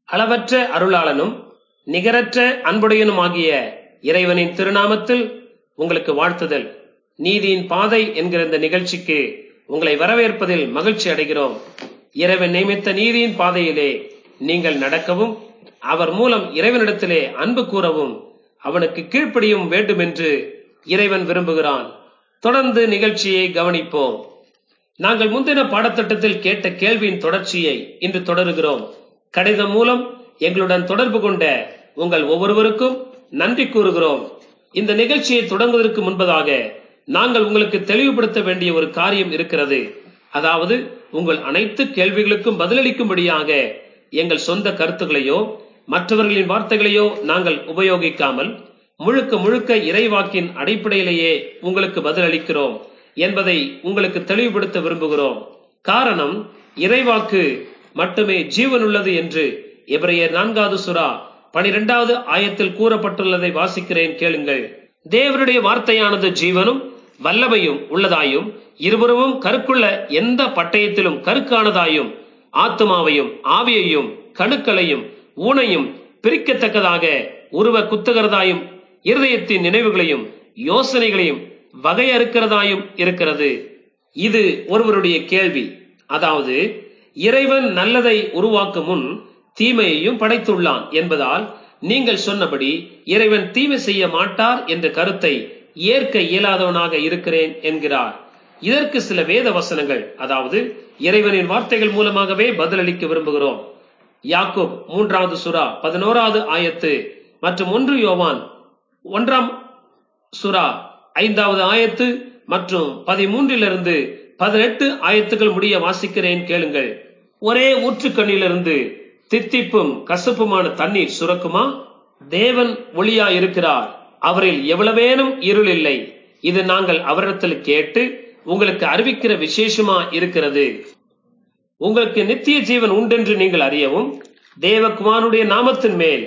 அளவற்ற அருளாளனும் நிகரற்ற அன்புடையனுமாகிய இறைவனின் திருநாமத்தில் உங்களுக்கு வாழ்த்துதல் நீதியின் பாதை என்கிற இந்த நிகழ்ச்சிக்கு உங்களை வரவேற்பதில் மகிழ்ச்சி அடைகிறோம் இறைவன் நியமித்த நீதியின் பாதையிலே நீங்கள் நடக்கவும் அவர் மூலம் இறைவனிடத்திலே அன்பு கூறவும் அவனுக்கு கீழ்ப்படியும் வேண்டும் என்று இறைவன் விரும்புகிறான் தொடர்ந்து நிகழ்ச்சியை கவனிப்போம் நாங்கள் முந்தின பாடத்திட்டத்தில் கேட்ட கேள்வியின் தொடர்ச்சியை இன்று தொடருகிறோம் கடிதம் மூலம் எங்களுடன் தொடர்பு கொண்ட உங்கள் ஒவ்வொருவருக்கும் நன்றி கூறுகிறோம் இந்த நிகழ்ச்சியை தொடங்குவதற்கு முன்பதாக நாங்கள் உங்களுக்கு தெளிவுபடுத்த வேண்டிய ஒரு காரியம் இருக்கிறது அதாவது உங்கள் அனைத்து கேள்விகளுக்கும் பதிலளிக்கும்படியாக எங்கள் சொந்த கருத்துக்களையோ மற்றவர்களின் வார்த்தைகளையோ நாங்கள் உபயோகிக்காமல் முழுக்க முழுக்க இறைவாக்கின் அடிப்படையிலேயே உங்களுக்கு பதிலளிக்கிறோம் என்பதை உங்களுக்கு தெளிவுபடுத்த விரும்புகிறோம் காரணம் இறைவாக்கு மட்டுமே ஜீவனுள்ளது என்று எபிரேயர் நான்காவது சுறா பனிரெண்டாவது ஆயத்தில் கூறப்பட்டுள்ளதை வாசிக்கிறேன் கேளுங்கள் தேவனுடைய வார்த்தையானது ஜீவனும் வல்லமையும் உள்ளதாயும் இருபுறமும் கருக்குள்ள எந்த பட்டயத்திலும் கருக்கானதாயும் ஆத்மாவையும் ஆவியையும் கணுக்களையும் ஊனையும் பிரிக்கத்தக்கதாக உருவ குத்துகிறதாயும் இருதயத்தின் நினைவுகளையும் யோசனைகளையும் வகையறுக்கிறதாயும் இருக்கிறது இது ஒருவருடைய கேள்வி அதாவது இறைவன் நல்லதை உருவாக்கும் முன் தீமையையும் படைத்துள்ளான் என்பதால் நீங்கள் சொன்னபடி இறைவன் தீமை செய்ய மாட்டார் என்ற கருத்தை ஏற்க இயலாதவனாக இருக்கிறேன் என்கிறார் இதற்கு சில வேத வசனங்கள் அதாவது இறைவனின் வார்த்தைகள் மூலமாகவே பதிலளிக்க விரும்புகிறோம் யாக்கூப் மூன்றாவது சுறா பதினோராவது ஆயத்து மற்றும் ஒன்று யோவான் ஒன்றாம் சுறா ஐந்தாவது ஆயத்து மற்றும் பதிமூன்றிலிருந்து பதினெட்டு ஆயத்துகள் முடிய வாசிக்கிறேன் கேளுங்கள் ஒரே ஊற்றுக்கண்ணிலிருந்து தித்திப்பும் கசப்புமான தண்ணீர் சுரக்குமா தேவன் ஒளியா இருக்கிறார் அவரில் எவ்வளவேனும் இருள் இல்லை இது நாங்கள் அவரிடத்தில் கேட்டு உங்களுக்கு அறிவிக்கிற விசேஷமா இருக்கிறது உங்களுக்கு நித்திய ஜீவன் உண்டென்று நீங்கள் அறியவும் தேவகுமாரனுடைய நாமத்தின் மேல்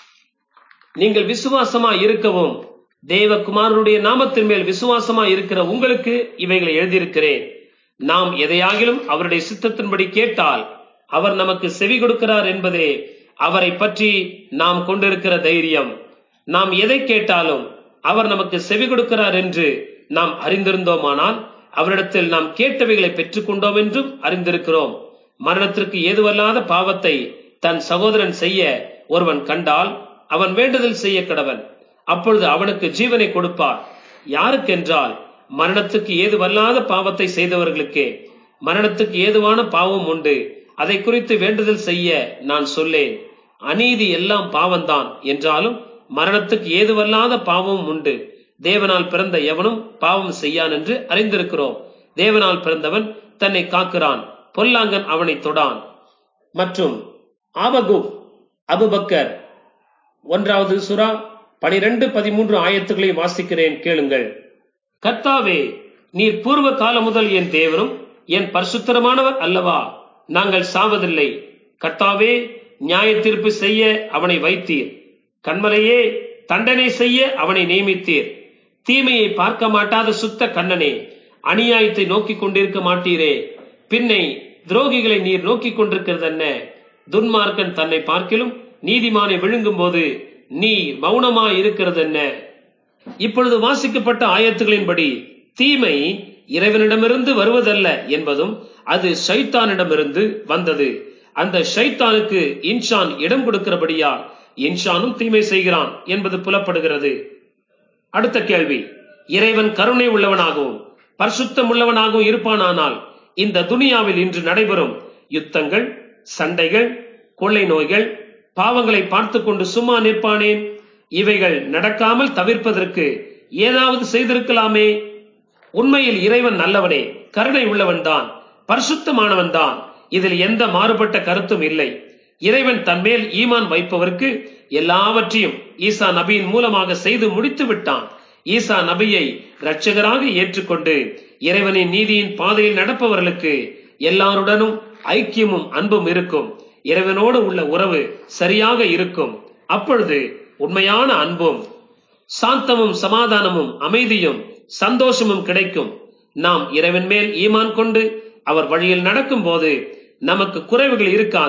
நீங்கள் விசுவாசமா இருக்கவும் தேவகுமாரனுடைய நாமத்தின் மேல் விசுவாசமா இருக்கிற உங்களுக்கு இவைகளை எழுதியிருக்கிறேன் நாம் எதையாகிலும் அவருடைய சித்தத்தின்படி கேட்டால் அவர் நமக்கு செவி கொடுக்கிறார் என்பதே அவரை பற்றி நாம் கொண்டிருக்கிற தைரியம் நாம் எதை கேட்டாலும் அவர் நமக்கு செவி கொடுக்கிறார் என்று நாம் அறிந்திருந்தோமானால் அவரிடத்தில் நாம் கேட்டவைகளை பெற்றுக்கொண்டோம் என்றும் அறிந்திருக்கிறோம் மரணத்திற்கு ஏதுவல்லாத பாவத்தை தன் சகோதரன் செய்ய ஒருவன் கண்டால் அவன் வேண்டுதல் செய்ய கடவன் அப்பொழுது அவனுக்கு ஜீவனை கொடுப்பார் யாருக்கென்றால் மரணத்துக்கு ஏதுவல்லாத பாவத்தை செய்தவர்களுக்கே மரணத்துக்கு ஏதுவான பாவம் உண்டு அதை குறித்து வேண்டுதல் செய்ய நான் சொல்லேன் அநீதி எல்லாம் பாவம்தான் என்றாலும் மரணத்துக்கு ஏதுவல்லாத பாவமும் உண்டு தேவனால் பிறந்த எவனும் பாவம் செய்யான் என்று அறிந்திருக்கிறோம் தேவனால் பிறந்தவன் தன்னை காக்கிறான் பொல்லாங்கன் அவனை தொடான் மற்றும் ஆபகு அபுபக்கர் ஒன்றாவது சுறா பனிரெண்டு பதிமூன்று ஆயத்துக்களை வாசிக்கிறேன் கேளுங்கள் கர்த்தாவே நீர் பூர்வ காலம் முதல் என் தேவனும் என் பரிசுத்தரமானவர் அல்லவா நாங்கள் சாவதில்லை கர்த்தாவே நியாய தீர்ப்பு செய்ய அவனை வைத்தீர் கண்மலையே தண்டனை செய்ய அவனை நியமித்தீர் தீமையை பார்க்க மாட்டாத சுத்த கண்ணனே அநியாயத்தை நோக்கிக் கொண்டிருக்க மாட்டீரே பின்னை துரோகிகளை நீர் நோக்கிக் கொண்டிருக்கிறது என்ன துன்மார்க்கன் தன்னை பார்க்கிலும் நீதிமானை விழுங்கும் போது நீ மௌனமா இருக்கிறது என்ன இப்பொழுது வாசிக்கப்பட்ட ஆயத்துகளின்படி தீமை இறைவனிடமிருந்து வருவதல்ல என்பதும் அது ஷைத்தானிடமிருந்து வந்தது அந்த ஷைத்தானுக்கு இன்ஷான் இடம் கொடுக்கிறபடியா இன்ஷானும் தீமை செய்கிறான் என்பது புலப்படுகிறது அடுத்த கேள்வி இறைவன் கருணை உள்ளவனாகவும் பரிசுத்தம் உள்ளவனாகவும் இருப்பானானால் இந்த துனியாவில் இன்று நடைபெறும் யுத்தங்கள் சண்டைகள் கொள்ளை நோய்கள் பாவங்களை பார்த்து கொண்டு சும்மா நிற்பானேன் இவைகள் நடக்காமல் தவிர்ப்பதற்கு ஏதாவது செய்திருக்கலாமே உண்மையில் இறைவன் நல்லவனே கருணை உள்ளவன் தான் பரிசுத்தமானவன் தான் இதில் எந்த மாறுபட்ட கருத்தும் இல்லை இறைவன் தன்மேல் ஈமான் வைப்பவருக்கு எல்லாவற்றையும் ஈசா நபியின் மூலமாக செய்து முடித்து விட்டான் ஈசா நபியை இரட்சகராக ஏற்றுக்கொண்டு இறைவனின் நீதியின் பாதையில் நடப்பவர்களுக்கு எல்லாருடனும் ஐக்கியமும் அன்பும் இருக்கும் இறைவனோடு உள்ள உறவு சரியாக இருக்கும் அப்பொழுது உண்மையான அன்பும் சாந்தமும் சமாதானமும் அமைதியும் சந்தோஷமும் கிடைக்கும் நாம் இறைவன் மேல் ஈமான் கொண்டு அவர் வழியில் நடக்கும் போது நமக்கு குறைவுகள் இருக்காது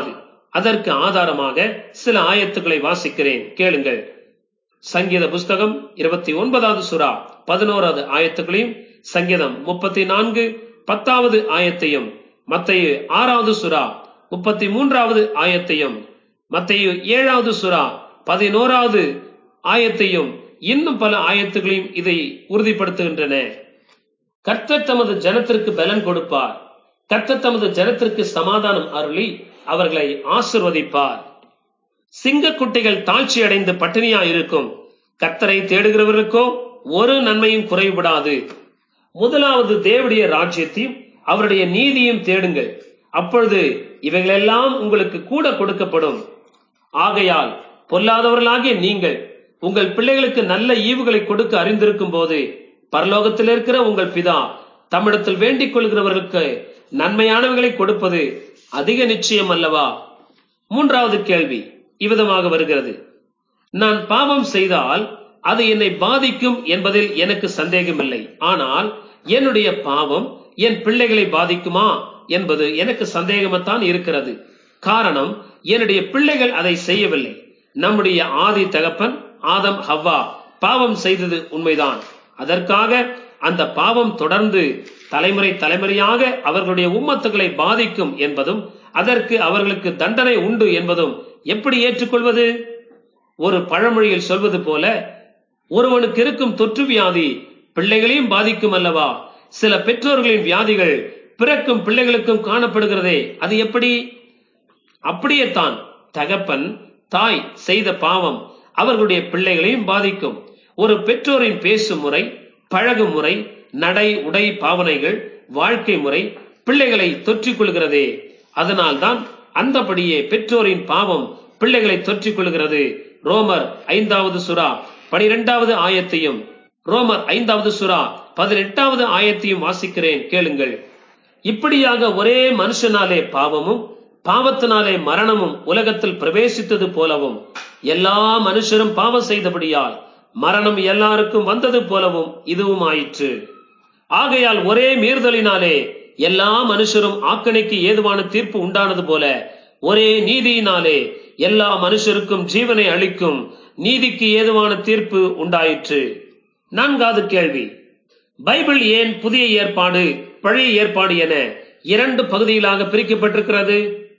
அதற்கு ஆதாரமாக சில ஆயத்துக்களை வாசிக்கிறேன் கேளுங்கள் சங்கீத புஸ்தகம் இருபத்தி ஒன்பதாவது சுறா பதினோராவது ஆயத்துக்களையும் சங்கீதம் முப்பத்தி நான்கு பத்தாவது ஆயத்தையும் மத்தையு ஆறாவது சுறா முப்பத்தி மூன்றாவது ஆயத்தையும் மத்தையு ஏழாவது சுறா பதினோராவது ஆயத்தையும் இன்னும் பல ஆயத்துகளையும் இதை உறுதிப்படுத்துகின்றன கர்த்தர் தமது ஜனத்திற்கு பலன் கொடுப்பார் கர்த்தர் தமது ஜனத்திற்கு சமாதானம் அருளி அவர்களை ஆசிர்வதிப்பார் சிங்கக்குட்டிகள் தாழ்ச்சி அடைந்து பட்டினியா இருக்கும் கர்த்தரை தேடுகிறவர்களுக்கோ ஒரு நன்மையும் குறைபடாது முதலாவது தேவடைய ராஜ்யத்தையும் அவருடைய நீதியும் தேடுங்கள் அப்பொழுது இவைகளெல்லாம் உங்களுக்கு கூட கொடுக்கப்படும் ஆகையால் பொல்லாதவர்களாகிய நீங்கள் உங்கள் பிள்ளைகளுக்கு நல்ல ஈவுகளை கொடுக்க அறிந்திருக்கும் போது பரலோகத்தில் இருக்கிற உங்கள் பிதா தம்மிடத்தில் வேண்டிக் கொள்கிறவர்களுக்கு நன்மையானவைகளை கொடுப்பது அதிக நிச்சயம் அல்லவா மூன்றாவது கேள்வி இவ்விதமாக வருகிறது நான் பாவம் செய்தால் அது என்னை பாதிக்கும் என்பதில் எனக்கு சந்தேகமில்லை ஆனால் என்னுடைய பாவம் என் பிள்ளைகளை பாதிக்குமா என்பது எனக்கு சந்தேகமாத்தான் இருக்கிறது காரணம் என்னுடைய பிள்ளைகள் அதை செய்யவில்லை நம்முடைய ஆதி தகப்பன் ஆதம் ஹவ்வா பாவம் செய்தது உண்மைதான் அதற்காக அந்த பாவம் தொடர்ந்து தலைமுறை தலைமுறையாக அவர்களுடைய உம்மத்துகளை பாதிக்கும் என்பதும் அதற்கு அவர்களுக்கு தண்டனை உண்டு என்பதும் எப்படி ஏற்றுக்கொள்வது ஒரு பழமொழியில் சொல்வது போல ஒருவனுக்கு இருக்கும் தொற்று வியாதி பிள்ளைகளையும் பாதிக்கும் அல்லவா சில பெற்றோர்களின் வியாதிகள் பிறக்கும் பிள்ளைகளுக்கும் காணப்படுகிறதே அது எப்படி அப்படியே தான் தகப்பன் தாய் செய்த பாவம் அவர்களுடைய பிள்ளைகளையும் பாதிக்கும் ஒரு பெற்றோரின் பேசும் முறை பழகும் முறை நடை உடை பாவனைகள் வாழ்க்கை முறை பிள்ளைகளை தொற்றிக் கொள்கிறதே அதனால்தான் அந்தபடியே பெற்றோரின் பாவம் பிள்ளைகளை தொற்றிக் கொள்கிறது ரோமர் ஐந்தாவது சுறா பனிரெண்டாவது ஆயத்தையும் ரோமர் ஐந்தாவது சுறா பதினெட்டாவது ஆயத்தையும் வாசிக்கிறேன் கேளுங்கள் இப்படியாக ஒரே மனுஷனாலே பாவமும் பாவத்தினாலே மரணமும் உலகத்தில் பிரவேசித்தது போலவும் எல்லா மனுஷரும் பாவம் செய்தபடியால் மரணம் எல்லாருக்கும் வந்தது போலவும் இதுவும் ஆயிற்று ஆகையால் ஒரே மீறுதலினாலே எல்லா மனுஷரும் ஆக்கணைக்கு ஏதுவான தீர்ப்பு உண்டானது போல ஒரே நீதியினாலே எல்லா மனுஷருக்கும் ஜீவனை அளிக்கும் நீதிக்கு ஏதுவான தீர்ப்பு உண்டாயிற்று நான்காவது கேள்வி பைபிள் ஏன் புதிய ஏற்பாடு பழைய ஏற்பாடு என இரண்டு பகுதிகளாக பிரிக்கப்பட்டிருக்கிறது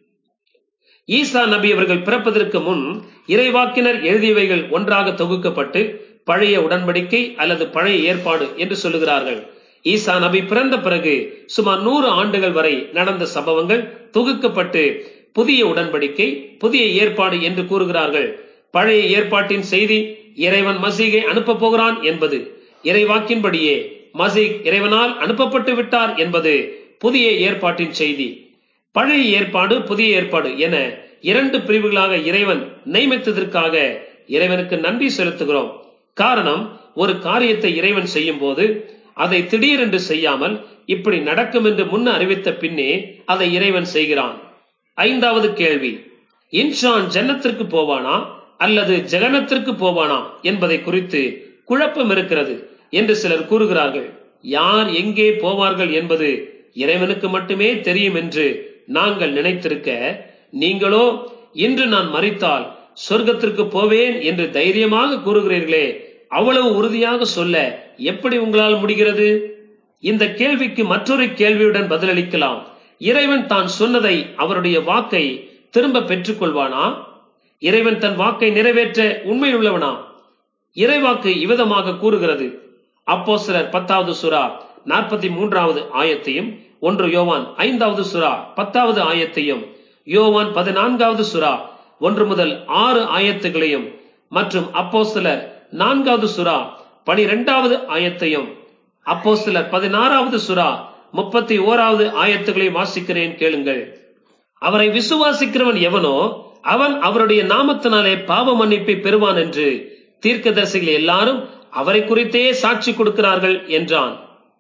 ஈசா நபி அவர்கள் பிறப்பதற்கு முன் இறைவாக்கினர் எழுதியவைகள் ஒன்றாக தொகுக்கப்பட்டு பழைய உடன்படிக்கை அல்லது பழைய ஏற்பாடு என்று சொல்லுகிறார்கள் ஈசா நபி பிறந்த பிறகு சுமார் நூறு ஆண்டுகள் வரை நடந்த சம்பவங்கள் தொகுக்கப்பட்டு புதிய உடன்படிக்கை புதிய ஏற்பாடு என்று கூறுகிறார்கள் பழைய ஏற்பாட்டின் செய்தி இறைவன் மசீகை அனுப்ப போகிறான் என்பது இறைவாக்கின்படியே மசீக் இறைவனால் அனுப்பப்பட்டு விட்டார் என்பது புதிய ஏற்பாட்டின் செய்தி பழைய ஏற்பாடு புதிய ஏற்பாடு என இரண்டு பிரிவுகளாக இறைவன் நியமித்ததற்காக இறைவனுக்கு நன்றி செலுத்துகிறோம் காரணம் ஒரு காரியத்தை இறைவன் செய்யும் போது அதை திடீரென்று செய்யாமல் இப்படி நடக்கும் என்று முன் அறிவித்த பின்னே அதை இறைவன் செய்கிறான் ஐந்தாவது கேள்வி இன்ஷான் ஜன்னத்திற்கு போவானா அல்லது ஜெகனத்திற்கு போவானா என்பதை குறித்து குழப்பம் இருக்கிறது என்று சிலர் கூறுகிறார்கள் யார் எங்கே போவார்கள் என்பது இறைவனுக்கு மட்டுமே தெரியும் என்று நாங்கள் நினைத்திருக்க நீங்களோ இன்று நான் மறித்தால் சொர்க்கத்திற்கு போவேன் என்று தைரியமாக கூறுகிறீர்களே அவ்வளவு உறுதியாக சொல்ல எப்படி உங்களால் முடிகிறது இந்த கேள்விக்கு மற்றொரு கேள்வியுடன் பதிலளிக்கலாம் இறைவன் தான் சொன்னதை அவருடைய வாக்கை திரும்ப பெற்றுக் கொள்வானா இறைவன் தன் வாக்கை நிறைவேற்ற உண்மையுள்ளவனா இறைவாக்கு இவ்விதமாக கூறுகிறது அப்போ சிலர் பத்தாவது சுறா நாற்பத்தி மூன்றாவது ஆயத்தையும் ஒன்று யோவான் ஐந்தாவது சுறா பத்தாவது ஆயத்தையும் யோவான் பதினான்காவது சுறா ஒன்று முதல் ஆறு ஆயத்துகளையும் மற்றும் அப்போ சிலர் நான்காவது சுறா பனிரெண்டாவது ஆயத்தையும் அப்போ சிலர் பதினாறாவது சுறா முப்பத்தி ஓராவது ஆயத்துகளை வாசிக்கிறேன் கேளுங்கள் அவரை விசுவாசிக்கிறவன் எவனோ அவன் அவருடைய நாமத்தினாலே பாவ மன்னிப்பை பெறுவான் என்று தீர்க்கதரிசிகள் எல்லாரும் அவரை குறித்தே சாட்சி கொடுக்கிறார்கள் என்றான்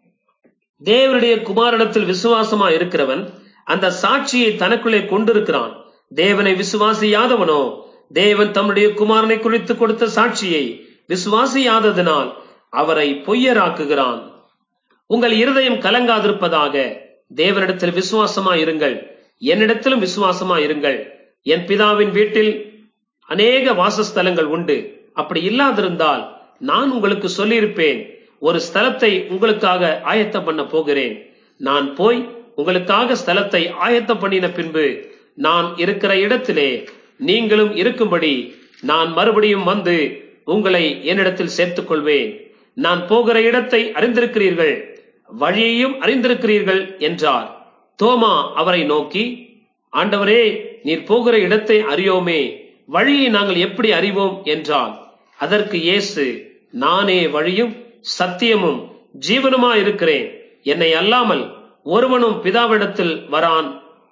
தேவனுடைய குமாரனத்தில் விசுவாசமா இருக்கிறவன் அந்த சாட்சியை தனக்குள்ளே கொண்டிருக்கிறான் தேவனை விசுவாசியாதவனோ தேவன் தம்முடைய குமாரனை குறித்து கொடுத்த சாட்சியை விசுவாசியாததினால் அவரை பொய்யராக்குகிறான் உங்கள் இருதயம் கலங்காதிருப்பதாக தேவனிடத்தில் விசுவாசமா இருங்கள் என்னிடத்திலும் விசுவாசமா இருங்கள் என் பிதாவின் வீட்டில் அநேக வாசஸ்தலங்கள் உண்டு அப்படி இல்லாதிருந்தால் நான் உங்களுக்கு சொல்லியிருப்பேன் ஒரு ஸ்தலத்தை உங்களுக்காக ஆயத்தம் பண்ண போகிறேன் நான் போய் உங்களுக்காக ஸ்தலத்தை ஆயத்தம் பண்ணின பின்பு நான் இருக்கிற இடத்திலே நீங்களும் இருக்கும்படி நான் மறுபடியும் வந்து உங்களை என்னிடத்தில் சேர்த்துக் கொள்வேன் நான் போகிற இடத்தை அறிந்திருக்கிறீர்கள் வழியையும் அறிந்திருக்கிறீர்கள் என்றார் தோமா அவரை நோக்கி ஆண்டவரே நீர் போகிற இடத்தை அறியோமே வழியை நாங்கள் எப்படி அறிவோம் என்றான் அதற்கு இயேசு நானே வழியும் சத்தியமும் ஜீவனுமா இருக்கிறேன் என்னை அல்லாமல் ஒருவனும் பிதாவிடத்தில் வரான்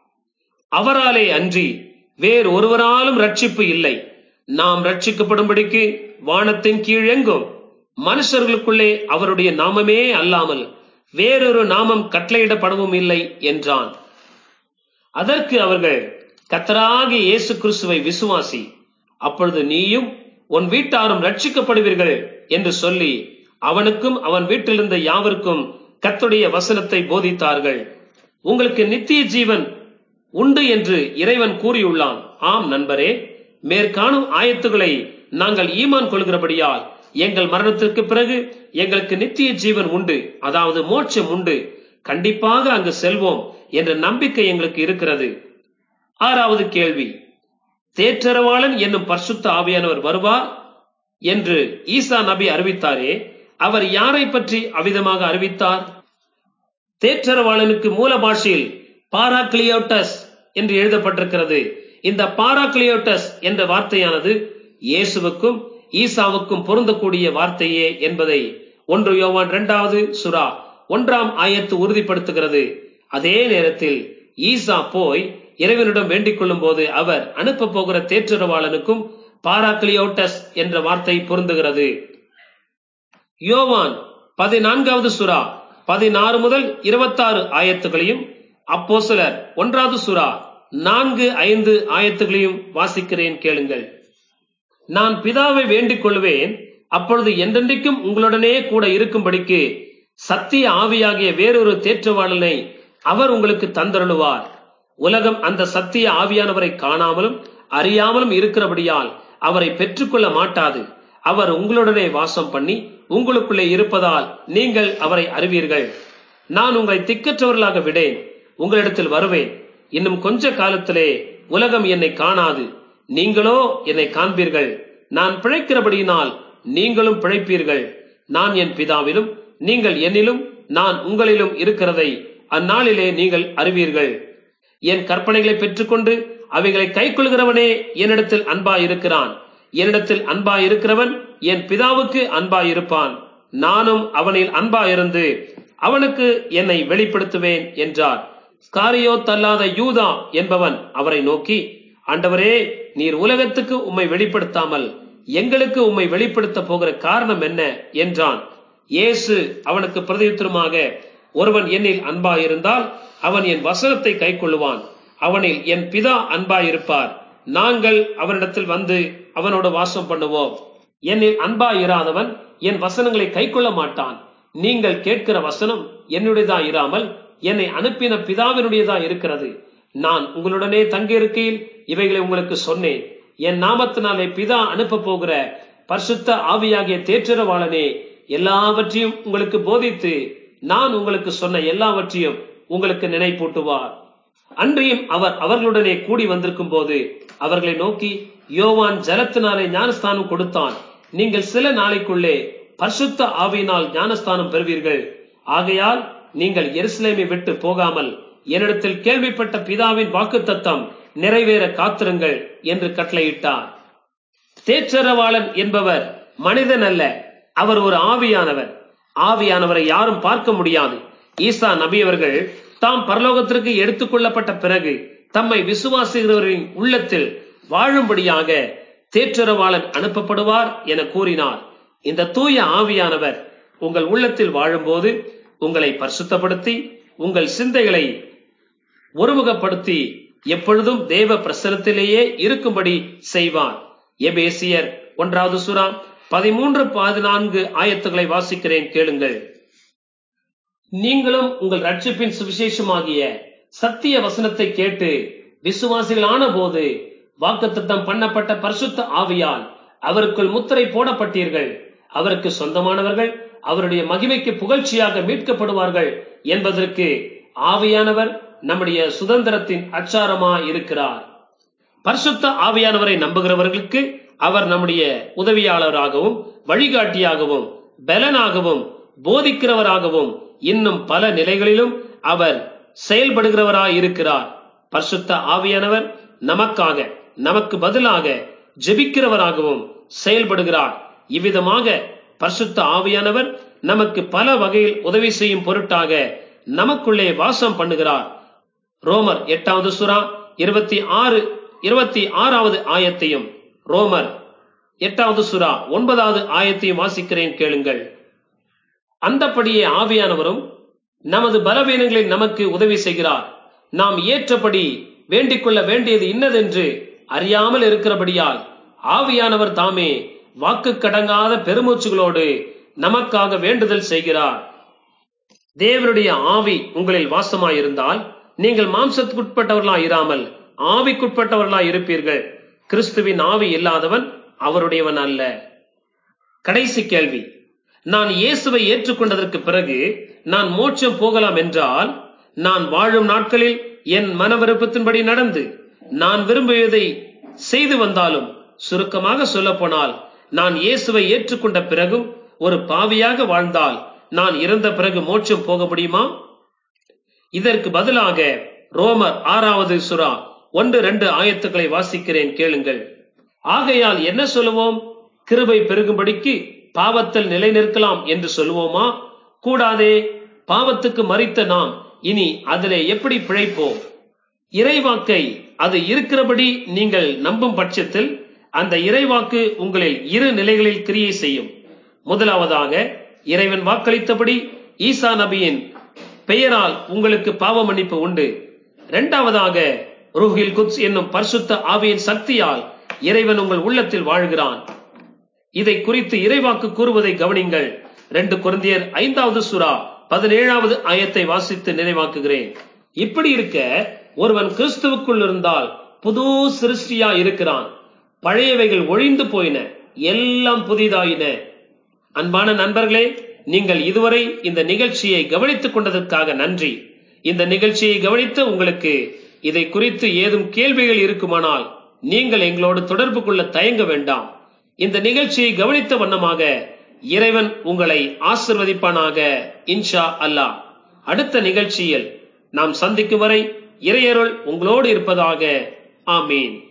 அவராலே அன்றி வேறு ஒருவராலும் ரட்சிப்பு இல்லை நாம் ரட்சிக்கப்படும்படிக்கு வானத்தின் கீழ் எங்கும் மனுஷர்களுக்குள்ளே அவருடைய நாமமே அல்லாமல் வேறொரு நாமம் கட்டளையிடப்படவும் இல்லை என்றான் அதற்கு அவர்கள் கத்தராகி இயேசு கிறிஸ்துவை விசுவாசி அப்பொழுது நீயும் உன் வீட்டாரும் ரட்சிக்கப்படுவீர்கள் என்று சொல்லி அவனுக்கும் அவன் வீட்டிலிருந்த யாவருக்கும் கத்துடைய வசனத்தை போதித்தார்கள் உங்களுக்கு நித்திய ஜீவன் உண்டு என்று இறைவன் கூறியுள்ளான் ஆம் நண்பரே மேற்காணும் ஆயத்துகளை நாங்கள் ஈமான் கொள்கிறபடியால் எங்கள் மரணத்திற்கு பிறகு எங்களுக்கு நித்திய ஜீவன் உண்டு அதாவது மோட்சம் உண்டு கண்டிப்பாக அங்கு செல்வோம் என்ற நம்பிக்கை எங்களுக்கு இருக்கிறது ஆறாவது கேள்வி தேற்றரவாளன் என்னும் பரிசுத்த ஆவியானவர் வருவார் என்று ஈசா நபி அறிவித்தாரே அவர் யாரை பற்றி அவிதமாக அறிவித்தார் தேற்றரவாளனுக்கு மூல பாஷையில் பாராக்ளியோட்டஸ் என்று எழுதப்பட்டிருக்கிறது இந்த பாராக்ளியோட்டஸ் என்ற வார்த்தையானது இயேசுவுக்கும் ஈசாவுக்கும் பொருந்தக்கூடிய வார்த்தையே என்பதை ஒன்று யோவான் இரண்டாவது சுறா ஒன்றாம் ஆயத்து உறுதிப்படுத்துகிறது அதே நேரத்தில் ஈசா போய் இறைவனிடம் வேண்டிக் கொள்ளும் போது அவர் அனுப்ப போகிற தேற்றரவாளனுக்கும் பாராக்ளியோட்டஸ் என்ற வார்த்தை பொருந்துகிறது யோவான் பதினான்காவது சுறா பதினாறு முதல் இருபத்தாறு ஆயத்துகளையும் அப்போ சிலர் ஒன்றாவது சுறா நான்கு ஐந்து ஆயத்துகளையும் வாசிக்கிறேன் கேளுங்கள் நான் பிதாவை வேண்டிக் கொள்வேன் அப்பொழுது என்றென்றைக்கும் உங்களுடனே கூட இருக்கும்படிக்கு சத்திய ஆவியாகிய வேறொரு தேற்றவாளனை அவர் உங்களுக்கு தந்தருளுவார் உலகம் அந்த சத்திய ஆவியானவரை காணாமலும் அறியாமலும் இருக்கிறபடியால் அவரை பெற்றுக்கொள்ள மாட்டாது அவர் உங்களுடனே வாசம் பண்ணி உங்களுக்குள்ளே இருப்பதால் நீங்கள் அவரை அறிவீர்கள் நான் உங்களை திக்கற்றவர்களாக விடேன் உங்களிடத்தில் வருவேன் இன்னும் கொஞ்ச காலத்திலே உலகம் என்னை காணாது நீங்களோ என்னை காண்பீர்கள் நான் பிழைக்கிறபடியினால் நீங்களும் பிழைப்பீர்கள் நான் என் பிதாவிலும் நீங்கள் என்னிலும் நான் உங்களிலும் இருக்கிறதை அந்நாளிலே நீங்கள் அறிவீர்கள் என் கற்பனைகளை பெற்றுக்கொண்டு அவைகளை கைக்கொள்கிறவனே என்னிடத்தில் அன்பா இருக்கிறான் என்னிடத்தில் அன்பா இருக்கிறவன் என் பிதாவுக்கு அன்பா இருப்பான் நானும் அவனில் அன்பா இருந்து அவனுக்கு என்னை வெளிப்படுத்துவேன் என்றார் ஸ்காரியோ தல்லாத யூதா என்பவன் அவரை நோக்கி ஆண்டவரே நீர் உலகத்துக்கு உம்மை வெளிப்படுத்தாமல் எங்களுக்கு உம்மை வெளிப்படுத்த போகிற காரணம் என்ன என்றான் இயேசு அவனுக்கு பிரதியுத்தரமாக ஒருவன் என்னில் அன்பா இருந்தால் அவன் என் வசனத்தை கைக்கொள்ளுவான் அவனில் என் பிதா அன்பா இருப்பார் நாங்கள் அவனிடத்தில் வந்து அவனோடு வாசம் பண்ணுவோம் என்னில் அன்பா இராதவன் என் வசனங்களை கைக்கொள்ள மாட்டான் நீங்கள் கேட்கிற வசனம் என்னுடையதா இராமல் என்னை அனுப்பின பிதாவினுடையதா இருக்கிறது நான் உங்களுடனே தங்கியிருக்கையில் இவைகளை உங்களுக்கு சொன்னேன் என் நாமத்தினாலே பிதா அனுப்ப போகிற பரிசுத்த ஆவியாகிய தேற்றரவாளனே எல்லாவற்றையும் உங்களுக்கு போதித்து நான் உங்களுக்கு சொன்ன எல்லாவற்றையும் உங்களுக்கு நினைப்பூட்டுவார் அன்றியும் அவர் அவர்களுடனே கூடி வந்திருக்கும் போது அவர்களை நோக்கி யோவான் ஜலத்தினாலே ஞானஸ்தானம் கொடுத்தான் நீங்கள் சில நாளைக்குள்ளே பரிசுத்த ஆவியினால் ஞானஸ்தானம் பெறுவீர்கள் ஆகையால் நீங்கள் எருசலேமை விட்டு போகாமல் என்னிடத்தில் கேள்விப்பட்ட பிதாவின் வாக்குத்தத்தம் நிறைவேற காத்திருங்கள் என்று கட்டளையிட்டார் தேற்றரவாளன் என்பவர் மனிதன் அல்ல அவர் ஒரு ஆவியானவர் ஆவியானவரை யாரும் பார்க்க முடியாது ஈசா நபி அவர்கள் தாம் பரலோகத்திற்கு எடுத்துக் கொள்ளப்பட்ட பிறகு தம்மை விசுவாசிக்கிறவரின் உள்ளத்தில் வாழும்படியாக தேற்றரவாளன் அனுப்பப்படுவார் என கூறினார் இந்த தூய ஆவியானவர் உங்கள் உள்ளத்தில் வாழும்போது உங்களை பரிசுத்தப்படுத்தி உங்கள் சிந்தைகளை ஒருமுகப்படுத்தி எப்பொழுதும் தேவ பிரசனத்திலேயே இருக்கும்படி செய்வார் எபேசியர் ஒன்றாவது சுறா பதிமூன்று பதினான்கு ஆயத்துகளை வாசிக்கிறேன் கேளுங்கள் நீங்களும் உங்கள் ரட்சிப்பின் சுவிசேஷமாகிய சத்திய வசனத்தை கேட்டு விசுவாசிகளான போது வாக்குத்தத்தம் பண்ணப்பட்ட பரிசுத்த ஆவியால் அவருக்குள் முத்திரை போடப்பட்டீர்கள் அவருக்கு சொந்தமானவர்கள் அவருடைய மகிமைக்கு புகழ்ச்சியாக மீட்கப்படுவார்கள் என்பதற்கு ஆவியானவர் நம்முடைய சுதந்திரத்தின் அச்சாரமா இருக்கிறார் பரிசுத்த ஆவியானவரை நம்புகிறவர்களுக்கு அவர் நம்முடைய உதவியாளராகவும் வழிகாட்டியாகவும் பலனாகவும் போதிக்கிறவராகவும் இன்னும் பல நிலைகளிலும் அவர் செயல்படுகிறவராய் இருக்கிறார் பரிசுத்த ஆவியானவர் நமக்காக நமக்கு பதிலாக ஜெபிக்கிறவராகவும் செயல்படுகிறார் இவ்விதமாக பரிசுத்த ஆவியானவர் நமக்கு பல வகையில் உதவி செய்யும் பொருட்டாக நமக்குள்ளே வாசம் பண்ணுகிறார் ரோமர் எட்டாவது சுறா இருபத்தி ஆறு இருபத்தி ஆறாவது ஆயத்தையும் ரோமர் எட்டாவது சுறா ஒன்பதாவது ஆயத்தையும் வாசிக்கிறேன் கேளுங்கள் அந்தப்படியே ஆவியானவரும் நமது பலவீனங்களில் நமக்கு உதவி செய்கிறார் நாம் ஏற்றபடி வேண்டிக் கொள்ள வேண்டியது இன்னதென்று அறியாமல் இருக்கிறபடியால் ஆவியானவர் தாமே வாக்கு கடங்காத பெருமூச்சுகளோடு நமக்காக வேண்டுதல் செய்கிறார் தேவனுடைய ஆவி உங்களில் வாசமாயிருந்தால் நீங்கள் மாம்சத்துக்குட்பட்டவர்களாய் இராமல் ஆவிக்குட்பட்டவர்களாய் இருப்பீர்கள் கிறிஸ்துவின் ஆவி இல்லாதவன் அவருடையவன் அல்ல கடைசி கேள்வி நான் இயேசுவை ஏற்றுக்கொண்டதற்கு பிறகு நான் மோட்சம் போகலாம் என்றால் நான் வாழும் நாட்களில் என் மன விருப்பத்தின்படி நடந்து நான் விரும்பியதை செய்து வந்தாலும் சுருக்கமாக சொல்ல போனால் நான் இயேசுவை ஏற்றுக்கொண்ட பிறகும் ஒரு பாவியாக வாழ்ந்தால் நான் இறந்த பிறகு மோட்சம் போக முடியுமா இதற்கு பதிலாக ரோமர் ஆறாவது சுறா ஒன்று ரெண்டு ஆயத்துக்களை வாசிக்கிறேன் கேளுங்கள் ஆகையால் என்ன சொல்லுவோம் கிருபை பெருகும்படிக்கு பாவத்தில் நிலை நிற்கலாம் என்று சொல்லுவோமா கூடாதே பாவத்துக்கு மறித்த நாம் இனி அதிலே எப்படி பிழைப்போம் இறைவாக்கை அது இருக்கிறபடி நீங்கள் நம்பும் பட்சத்தில் அந்த இறைவாக்கு உங்களில் இரு நிலைகளில் கிரியை செய்யும் முதலாவதாக இறைவன் வாக்களித்தபடி ஈசா நபியின் பெயரால் உங்களுக்கு பாவ மன்னிப்பு உண்டு இரண்டாவதாக ரூஹில் குத்ஸ் என்னும் பரிசுத்த ஆவியின் சக்தியால் இறைவன் உங்கள் உள்ளத்தில் வாழ்கிறான் இதை குறித்து இறைவாக்கு கூறுவதை கவனிங்கள் ரெண்டு குருந்தியர் ஐந்தாவது சுறா பதினேழாவது ஆயத்தை வாசித்து நிறைவாக்குகிறேன் இப்படி இருக்க ஒருவன் கிறிஸ்துவுக்குள் இருந்தால் புது சிருஷ்டியா இருக்கிறான் பழையவைகள் ஒழிந்து போயின எல்லாம் புதிதாயின அன்பான நண்பர்களே நீங்கள் இதுவரை இந்த நிகழ்ச்சியை கவனித்துக் கொண்டதற்காக நன்றி இந்த நிகழ்ச்சியை கவனித்த உங்களுக்கு இதை குறித்து ஏதும் கேள்விகள் இருக்குமானால் நீங்கள் எங்களோடு தொடர்பு கொள்ள தயங்க வேண்டாம் இந்த நிகழ்ச்சியை கவனித்த வண்ணமாக இறைவன் உங்களை ஆசிர்வதிப்பானாக இன்ஷா அல்லாஹ் அடுத்த நிகழ்ச்சியில் நாம் சந்திக்கும் வரை இறையருள் உங்களோடு இருப்பதாக ஆமீன்